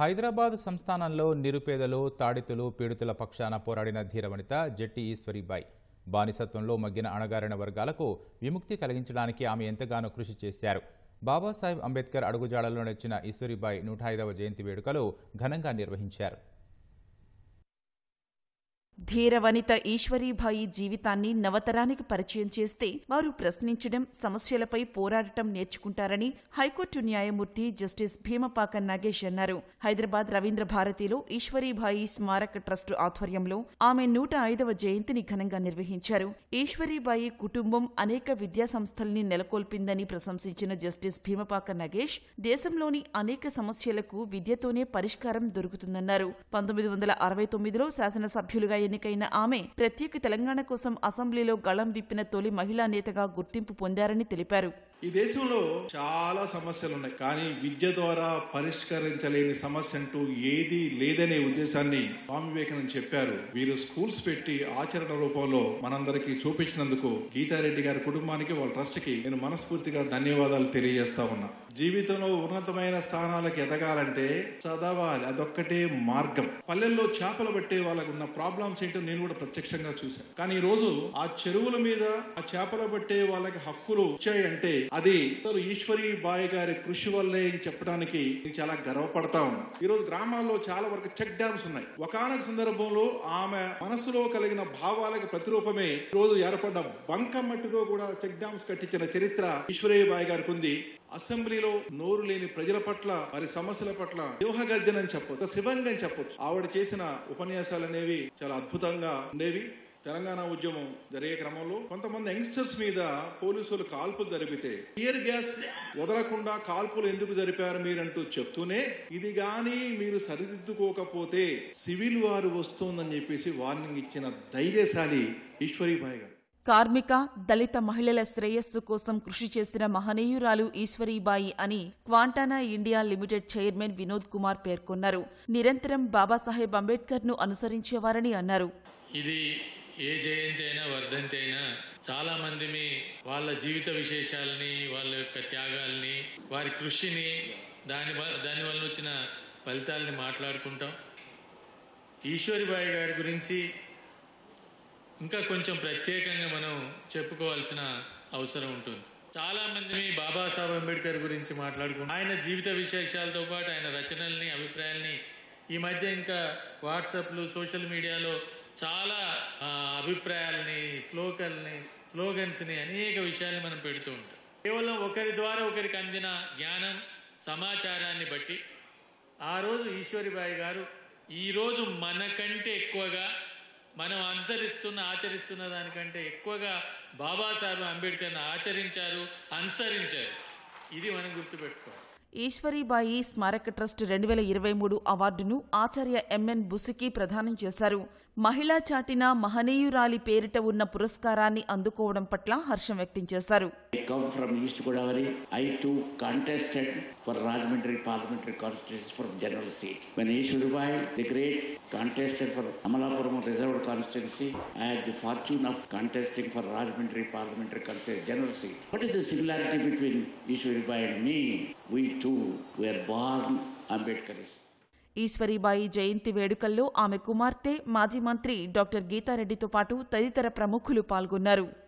హైదరాబాద్ సంస్థానంలో నిరుపేదలు తాడితులు పీడితుల పక్షాన పోరాడిన ధీరవనిత జట్టి ఈశ్వరీబాయి బానిసత్వంలో మగ్గిన అణగారిన వర్గాలకు విముక్తి కలిగించడానికి ఆమె ఎంతగానో కృషి చేశారు బాబాసాహెబ్ అంబేద్కర్ అడుగుజాడల్లో నచ్చిన ఈశ్వరీబాయి నూట ఐదవ జయంతి వేడుకలు ఘనంగా నిర్వహించారు ధీరవనిత ఈశ్వరీభాయి జీవితాన్ని నవతరానికి పరిచయం చేస్తే వారు ప్రశ్నించడం సమస్యలపై పోరాడటం నేర్చుకుంటారని హైకోర్టు న్యాయమూర్తి జస్టిస్ భీమపాక నాగేష్ అన్నారు హైదరాబాద్ రవీంద్ర భారతిలో ఈశ్వరీభాయి స్మారక ట్రస్టు ఆధ్వర్యంలో ఆమె నూట ఐదవ జయంతిని ఘనంగా నిర్వహించారు ఈశ్వరీబాయి కుటుంబం అనేక విద్యా సంస్థల్ని నెలకొల్పిందని ప్రశంసించిన జస్టిస్ భీమపాక నగేష్ దేశంలోని అనేక సమస్యలకు విద్యతోనే పరిష్కారం దొరుకుతుందన్నారు పంతొమ్మిది వందల అరవై తొమ్మిదిలో శాసనసభ్యులుగా ఎన్నికైన ఆమె ప్రత్యేక తెలంగాణ కోసం అసెంబ్లీలో గళం విప్పిన తొలి మహిళా నేతగా గుర్తింపు పొందారని తెలిపారు ఈ దేశంలో చాలా సమస్యలు ఉన్నాయి కానీ విద్య ద్వారా పరిష్కరించలేని సమస్య అంటూ ఏది లేదనే ఉద్దేశాన్ని స్వామి వివేకానంద చెప్పారు వీరు స్కూల్స్ పెట్టి ఆచరణ రూపంలో మనందరికీ చూపించినందుకు గీతారెడ్డి గారి కుటుంబానికి వాళ్ళ ట్రస్ట్ కి నేను మనస్ఫూర్తిగా ధన్యవాదాలు తెలియజేస్తా ఉన్నా జీవితంలో ఉన్నతమైన స్థానాలకు ఎదగాలంటే చదవాలి అదొక్కటే మార్గం పల్లెల్లో చేపలు పట్టే వాళ్ళకు ఉన్న ప్రాబ్లమ్స్ ఏంటో నేను కూడా ప్రత్యక్షంగా చూశాను కానీ ఈ రోజు ఆ చెరువుల మీద ఆ చేపలు పట్టే వాళ్ళకి హక్కులు వచ్చాయంటే అది ఈశ్వరి బాయ్ గారి కృషి వల్లే అని చెప్పడానికి నేను చాలా గర్వపడతా ఉన్నా ఈ రోజు గ్రామాల్లో చాలా వరకు చెక్ డ్యామ్స్ ఉన్నాయి ఒకనొక సందర్భంలో ఆమె మనసులో కలిగిన భావాలకు ప్రతిరూపమే ఈ రోజు ఏర్పడ్డ బంక మట్టితో కూడా చెక్ డ్యామ్స్ కట్టించిన చరిత్ర ఈశ్వరయ్య బాయ్ గారికి ఉంది అసెంబ్లీలో నోరు లేని ప్రజల పట్ల వారి సమస్యల పట్ల సింహగర్జన అని చెప్పొచ్చు శివంగా అని చెప్పొచ్చు ఆవిడ చేసిన ఉపన్యాసాలు అనేవి చాలా అద్భుతంగా ఉండేవి తెలంగాణ ఉద్యమం జరిగే క్రమంలో కొంతమంది యంగ్స్టర్స్ మీద పోలీసులు కాల్పులు జరిపితే టియర్ గ్యాస్ వదలకుండా కాల్పులు ఎందుకు జరిపారు మీరంటూ చెప్తూనే ఇది గాని మీరు సరిదిద్దుకోకపోతే సివిల్ వారు వస్తుందని చెప్పేసి వార్నింగ్ ఇచ్చిన ధైర్యశాలి ఈశ్వరీబాయి గారు కార్మిక దళిత మహిళల శ్రేయస్సు కోసం కృషి చేసిన మహనీయురాలు ఈశ్వరీబాయి అని Quantana India Limited chairman Vinod Kumar పేర్కొన్నారు నిరంతరం బాబాసాహెబ్ అంబేద్కర్ ను అనుసరించేవారని అన్నారు ఇది ఏ జయంతి అయినా వర్ధంతి అయినా చాలా మంది మీ వాళ్ళ జీవిత విశేషాలని వాళ్ళ యొక్క త్యాగాల్ని వారి కృషిని దాని వ- దాని వల్ల వచ్చిన ఫలితాలని మాట్లాడుకుంటాం ఈశ్వరిబాయి గారి గురించి ఇంకా కొంచెం ప్రత్యేకంగా మనం చెప్పుకోవాల్సిన అవసరం ఉంటుంది చాలా మంది మీ బాబాసాహెబ్ అంబేద్కర్ గురించి మాట్లాడుకుంటాం ఆయన జీవిత విశేషాలతో పాటు ఆయన రచనల్ని అభిప్రాయాల్ని ఈ మధ్య ఇంకా వాట్సాప్లు సోషల్ మీడియాలో చాలా ఆ, అభిప్రాయాల్ని శ్లోకల్ని స్లోగన్స్ని అనేక విషయాల్ని మనం పెడుతూ ఉంటాం కేవలం ఒకరి ద్వారా ఒకరికి అందిన జ్ఞానం సమాచారాన్ని బట్టి ఆ రోజు ఈశ్వరిబాయి గారు ఈ రోజు మనకంటే ఎక్కువగా మనం అనుసరిస్తున్న ఆచరిస్తున్న దానికంటే ఎక్కువగా బాబాసాహెబ్ అంబేద్కర్ని ఆచరించారు అనుసరించారు ఇది మనం గుర్తుపెట్టుకోవాలి ఈశ్వరీబాయి స్మారక ట్రస్ట్ రెండు వేల ఇరవై మూడు అవార్డును ఆచార్య ఎంఎన్ బుసికి ప్రదానం చేశారు మహిళా చాటిన మహనీయురాలి పేరిట ఉన్న పురస్కారాన్ని అందుకోవడం పట్ల హర్షం వ్యక్తం చేశారు I come from East Godavari. I too contested for Rajahmundry parliamentary constituency from general seat. When Ishwaribai, the great, contested for Amalapuram reserved constituency, I had the fortune of contesting for Rajahmundry parliamentary constituency general seat. What is the similarity between Ishwaribai and me? We too were born Ambedkaris. Eshwari Bai జయంతి వేడుకల్లో ఆమె కుమార్తె మాజీ మంత్రి doctor గీతారెడ్డితో పాటు తదితర ప్రముఖులు పాల్గొన్నారు